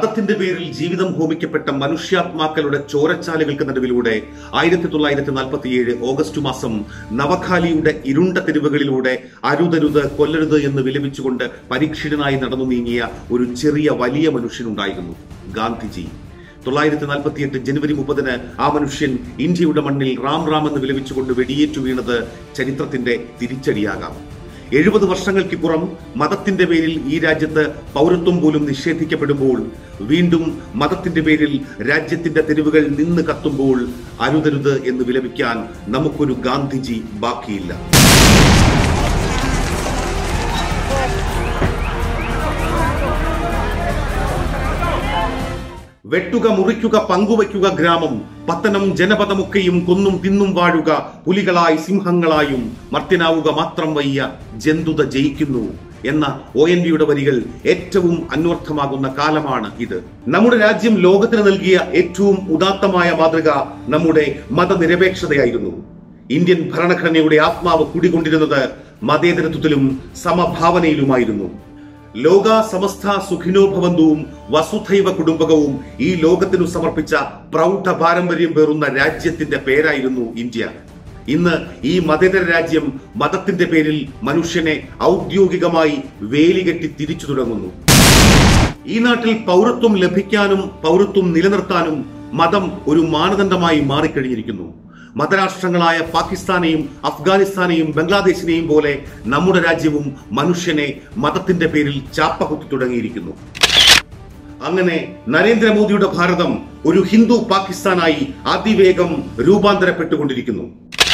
മതത്തിന്റെ പേരിൽ ജീവിതം ഹോമിക്കപ്പെട്ട മനുഷ്യാത്മാക്കളുടെ ചോരച്ചാലുകൾക്ക് നടുവിലൂടെ ആയിരത്തി തൊള്ളായിരത്തി നാൽപ്പത്തിയേഴ് ഓഗസ്റ്റ് മാസം നവഖാലിയുടെ ഇരുണ്ട തെരുവുകളിലൂടെ അരുതരുത് കൊല്ലരുത് എന്ന് വിലപിച്ചുകൊണ്ട് പരീക്ഷിതനായി നടന്നു നീങ്ങിയ ഒരു ചെറിയ വലിയ മനുഷ്യനുണ്ടായിരുന്നു ഗാന്ധിജി തൊള്ളായിരത്തി നാൽപ്പത്തിയെട്ട് ജനുവരി മുപ്പതിന് ആ മനുഷ്യൻ ഇന്ത്യയുടെ മണ്ണിൽ റാം റാം എന്ന് വിലപിച്ചുകൊണ്ട് വെടിയേറ്റു വീണത് ചരിത്രത്തിന്റെ തിരിച്ചടിയാകാം എഴുപത് വർഷങ്ങൾക്കിപ്പുറം മതത്തിന്റെ പേരിൽ ഈ രാജ്യത്ത് പൗരത്വം പോലും നിഷേധിക്കപ്പെടുമ്പോൾ വീണ്ടും മതത്തിന്റെ പേരിൽ രാജ്യത്തിന്റെ തെരുവുകൾ നിന്ന് കത്തുമ്പോൾ അരുതരുത് എന്ന് വിലപിക്കാൻ നമുക്കൊരു ഗാന്ധിജി ബാക്കിയില്ല വെട്ടുക മുറിക്കുക പങ്കുവയ്ക്കുക ഗ്രാമം പത്തനം ജനപദമൊക്കെയും കൊന്നും തിന്നും വാഴുക പുലികളായി സിംഹങ്ങളായും മർത്യനാവുക മാത്രം വയ്യ ജന്തുത ജയിക്കുന്നു എന്ന ഒ എൻ വിയുടെ വരികൾ ഏറ്റവും അന്വർത്ഥമാകുന്ന കാലമാണ് ഇത് നമ്മുടെ രാജ്യം ലോകത്തിന് നൽകിയ ഏറ്റവും ഉദാത്തമായ മാതൃക നമ്മുടെ മതനിരപേക്ഷതയായിരുന്നു ഇന്ത്യൻ ഭരണഘടനയുടെ ആത്മാവ് കുടികൊണ്ടിരുന്നത് മതേതരത്വത്തിലും സമഭാവനയിലുമായിരുന്നു ലോക സമസ്ത സുഖിനോ ഭവന്തുവും വസുധൈവ കുടുംബകവും ഈ ലോകത്തിനു സമർപ്പിച്ച പ്രൗഢ പാരമ്പര്യം പേറുന്ന രാജ്യത്തിന്റെ പേരായിരുന്നു ഇന്ത്യ ഇന്ന് ഈ മതേതര രാജ്യം മതത്തിന്റെ പേരിൽ മനുഷ്യനെ ഔദ്യോഗികമായി വേലികെട്ടി തിരിച്ചു തുടങ്ങുന്നു ഈ നാട്ടിൽ പൗരത്വം ലഭിക്കാനും പൗരത്വം നിലനിർത്താനും മതം ഒരു മാനദണ്ഡമായി മാറിക്കഴിഞ്ഞിരിക്കുന്നു മതരാഷ്ട്രങ്ങളായ പാകിസ്ഥാനെയും അഫ്ഗാനിസ്ഥാനെയും ബംഗ്ലാദേശിനെയും പോലെ നമ്മുടെ രാജ്യവും മനുഷ്യനെ മതത്തിന്റെ പേരിൽ ചാപ്പകുത്തി തുടങ്ങിയിരിക്കുന്നു അങ്ങനെ നരേന്ദ്രമോദിയുടെ ഭാരതം ഒരു ഹിന്ദു പാകിസ്ഥാനായി അതിവേഗം രൂപാന്തരപ്പെട്ടുകൊണ്ടിരിക്കുന്നു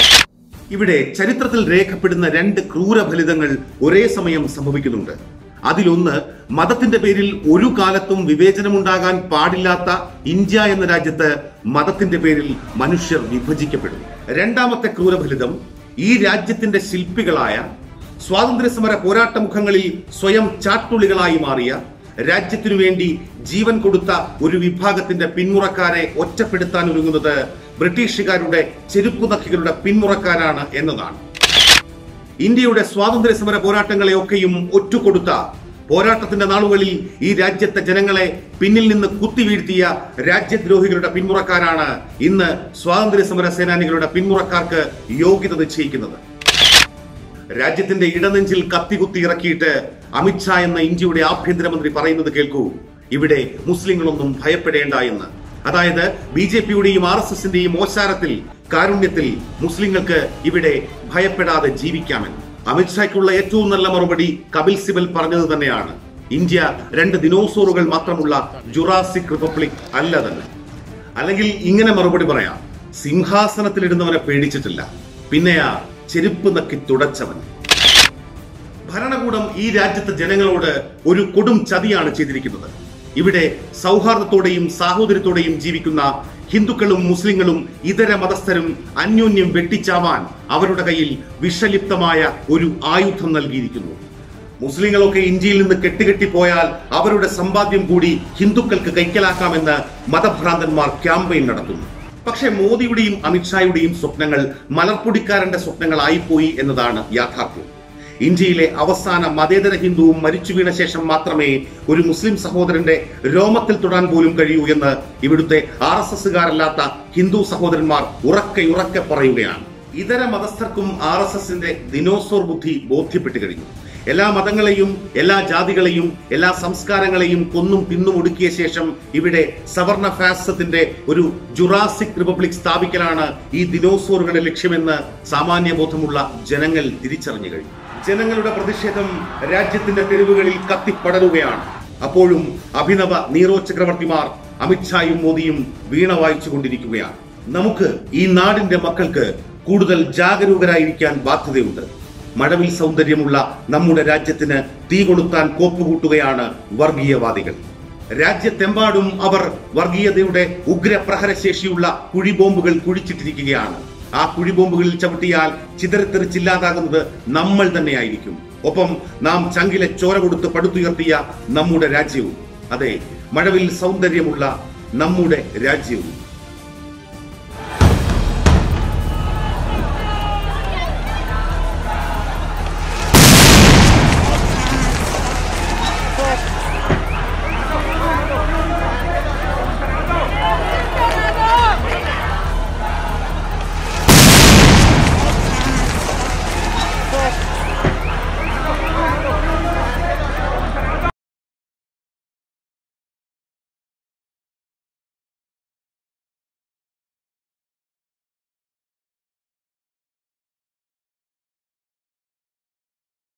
ഇവിടെ ചരിത്രത്തിൽ രേഖപ്പെടുന്ന രണ്ട് ക്രൂരഫലിതങ്ങൾ ഒരേ സമയം സംഭവിക്കുന്നുണ്ട് അതിലൊന്ന് മതത്തിന്റെ പേരിൽ ഒരു കാലത്തും വിവേചനമുണ്ടാകാൻ പാടില്ലാത്ത ഇന്ത്യ എന്ന രാജ്യത്ത് മതത്തിന്റെ പേരിൽ മനുഷ്യർ വിഭജിക്കപ്പെടും രണ്ടാമത്തെ ക്രൂരഫലിതം ഈ രാജ്യത്തിന്റെ ശില്പികളായ സ്വാതന്ത്ര്യസമര പോരാട്ടമുഖങ്ങളിൽ സ്വയം ചാട്ടുളികളായി മാറിയ രാജ്യത്തിനു വേണ്ടി ജീവൻ കൊടുത്ത ഒരു വിഭാഗത്തിന്റെ പിന്മുറക്കാരെ ഒറ്റപ്പെടുത്താൻ ഒരുങ്ങുന്നത് ബ്രിട്ടീഷുകാരുടെ ചെരുപ്പുനക്കികളുടെ പിന്മുറക്കാരാണ് എന്നതാണ് ഇന്ത്യയുടെ സ്വാതന്ത്ര്യ സമര പോരാട്ടങ്ങളെയൊക്കെയും ഒറ്റുകൊടുത്ത പോരാട്ടത്തിന്റെ നാളുകളിൽ ഈ രാജ്യത്തെ ജനങ്ങളെ പിന്നിൽ നിന്ന് കുത്തിവീഴ്ത്തിയ രാജ്യദ്രോഹികളുടെ പിന്മുറക്കാരാണ് ഇന്ന് സ്വാതന്ത്ര്യ സമര സേനാനികളുടെ പിന്മുറക്കാർക്ക് യോഗ്യത നിശ്ചയിക്കുന്നത് രാജ്യത്തിന്റെ ഇടനെഞ്ചിൽ കത്തികുത്തി ഇറക്കിയിട്ട് അമിത്ഷാ എന്ന ഇന്ത്യയുടെ ആഭ്യന്തരമന്ത്രി പറയുന്നത് കേൾക്കൂ ഇവിടെ മുസ്ലിങ്ങളൊന്നും ഭയപ്പെടേണ്ട എന്ന് അതായത് ബി ജെ പിയുടെയും ആർ എസ് എസിന്റെയും ഓശാരത്തിൽ കാരുണ്യത്തിൽ മുസ്ലിങ്ങൾക്ക് ഇവിടെ ഭയപ്പെടാതെ ജീവിക്കാമെന്ന് അമിത്ഷായ്ക്കുള്ള ഏറ്റവും നല്ല മറുപടി കപിൽ സിബൽ പറഞ്ഞത് തന്നെയാണ് ഇന്ത്യ രണ്ട് ദിനോസോറുകൾ മാത്രമുള്ള ജുറാസിക് റിപ്പബ്ലിക് അല്ല തന്നെ അല്ലെങ്കിൽ ഇങ്ങനെ മറുപടി പറയാം സിംഹാസനത്തിലിടുന്നവനെ പേടിച്ചിട്ടില്ല പിന്നെയാ ചെരുപ്പ് നക്കി തുടച്ചവൻ ഭരണകൂടം ഈ രാജ്യത്തെ ജനങ്ങളോട് ഒരു കൊടും ചതിയാണ് ചെയ്തിരിക്കുന്നത് ഇവിടെ സൗഹാർദ്ദത്തോടെയും സാഹോദര്യത്തോടെയും ജീവിക്കുന്ന ഹിന്ദുക്കളും മുസ്ലിങ്ങളും ഇതര മതസ്ഥരും അന്യോന്യം വെട്ടിച്ചാവാൻ അവരുടെ കയ്യിൽ വിഷലിപ്തമായ ഒരു ആയുധം നൽകിയിരിക്കുന്നു മുസ്ലിങ്ങളൊക്കെ ഇന്ത്യയിൽ നിന്ന് കെട്ടുകെട്ടിപ്പോയാൽ അവരുടെ സമ്പാദ്യം കൂടി ഹിന്ദുക്കൾക്ക് കൈക്കലാക്കാമെന്ന് മതഭ്രാന്തന്മാർ ക്യാമ്പയിൻ നടത്തുന്നു പക്ഷേ മോദിയുടെയും അമിത്ഷായുടെയും സ്വപ്നങ്ങൾ മലർപ്പൊടിക്കാരന്റെ സ്വപ്നങ്ങളായിപ്പോയി എന്നതാണ് യാഥാർത്ഥ്യം ഇന്ത്യയിലെ അവസാന മതേതര ഹിന്ദുവും മരിച്ചു വീണ ശേഷം മാത്രമേ ഒരു മുസ്ലിം സഹോദരന്റെ രോമത്തിൽ തൊടാൻ പോലും കഴിയൂ എന്ന് ഇവിടുത്തെ ആർ എസ് എസുകാരല്ലാത്ത ഹിന്ദു സഹോദരന്മാർ ഉറക്കെ ഉറക്കെ പറയുകയാണ് ഇതര മതസ്ഥർക്കും ആർ എസ് എസിന്റെ ദിനോസോർ ബുദ്ധി ബോധ്യപ്പെട്ടു കഴിഞ്ഞു എല്ലാ മതങ്ങളെയും എല്ലാ ജാതികളെയും എല്ലാ സംസ്കാരങ്ങളെയും കൊന്നും തിന്നും ഒടുക്കിയ ശേഷം ഇവിടെ സവർണ ഫാസിസത്തിന്റെ ഒരു ജുറാസിക് റിപ്പബ്ലിക് സ്ഥാപിക്കലാണ് ഈ ദിനോസോറുകളുടെ ലക്ഷ്യമെന്ന് സാമാന്യബോധമുള്ള ജനങ്ങൾ തിരിച്ചറിഞ്ഞു കഴിഞ്ഞു ജനങ്ങളുടെ പ്രതിഷേധം രാജ്യത്തിന്റെ തെരുവുകളിൽ കത്തിപ്പടരുകയാണ് അപ്പോഴും അഭിനവ നീറോ ചക്രവർത്തിമാർ അമിത്ഷായും മോദിയും വീണ വായിച്ചുകൊണ്ടിരിക്കുകയാണ് നമുക്ക് ഈ നാടിന്റെ മക്കൾക്ക് കൂടുതൽ ജാഗരൂകരായിരിക്കാൻ ബാധ്യതയുണ്ട് മഴവിൽ സൗന്ദര്യമുള്ള നമ്മുടെ രാജ്യത്തിന് തീ കൊളുത്താൻ കോപ്പുകൂട്ടുകയാണ് വർഗീയവാദികൾ രാജ്യത്തെമ്പാടും അവർ വർഗീയതയുടെ ഉഗ്രപ്രഹരശേഷിയുള്ള കുഴിബോംബുകൾ കുഴിച്ചിട്ടിരിക്കുകയാണ് ആ കുഴിബോംബുകളിൽ ചവിട്ടിയാൽ ചിതറിത്തെറിച്ചില്ലാതാകുന്നത് നമ്മൾ തന്നെയായിരിക്കും ഒപ്പം നാം ചങ്കിലെ ചോര കൊടുത്ത് പടുത്തുയർത്തിയ നമ്മുടെ രാജ്യവും അതെ മഴവിൽ സൗന്ദര്യമുള്ള നമ്മുടെ രാജ്യവും